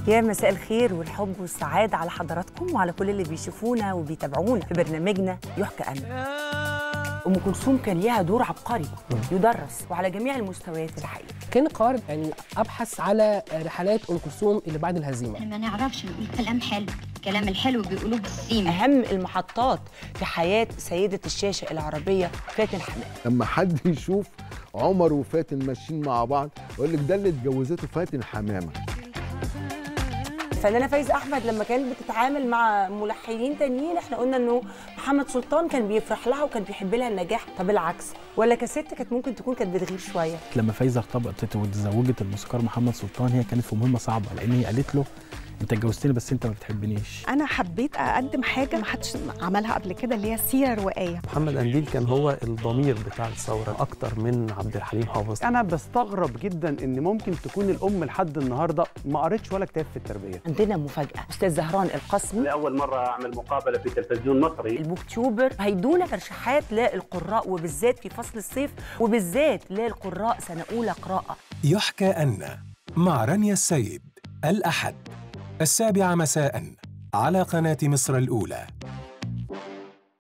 يا مساء الخير والحب والسعادة على حضراتكم وعلى كل اللي بيشوفونا وبيتابعونا في برنامجنا يحكى أنا أم كلثوم كان ليها دور عبقري يدرس وعلى جميع المستويات الحقيقة كان قرار يعني ابحث على رحلات ام كلثوم اللي بعد الهزيمه احنا ما نعرفش نقول كلام حلو الكلام الحلو بيقولوه بالسيم أهم المحطات في حياة سيدة الشاشة العربية فاتن حمامة لما حد يشوف عمر وفاتن ماشيين مع بعض يقول لك ده اللي اتجوزته فاتن حمامه الفنانة فايزة أحمد لما كانت بتتعامل مع ملحنين تانيين احنا قلنا إنه محمد سلطان كان بيفرح لها وكان بيحب لها النجاح طب العكس ولا كست كانت ممكن تكون كانت بتغير شوية لما فايزه ارتبطت وتزوجت الموسيقار محمد سلطان هي كانت في مهمه صعبه لان هي قالت له انت اتجوزتني بس انت ما بتحبنيش انا حبيت اقدم حاجه ما حدش عملها قبل كده اللي هي سيره روائيه محمد قنديل كان هو الضمير بتاع الثوره اكتر من عبد الحليم حافظ انا بستغرب جدا ان ممكن تكون الام لحد النهارده ما قريتش ولا كتاب في التربيه عندنا مفاجأة أستاذ زهران القاسمي لأول مرة أعمل مقابلة في تلفزيون مصري البوك تيوبر هيدونا ترشيحات للقراء وبالذات في فصل الصيف وبالذات للقراء سنة أولى قراءة يحكى أن مع رانيا السيد الأحد السابعة مساء على قناة مصر الأولى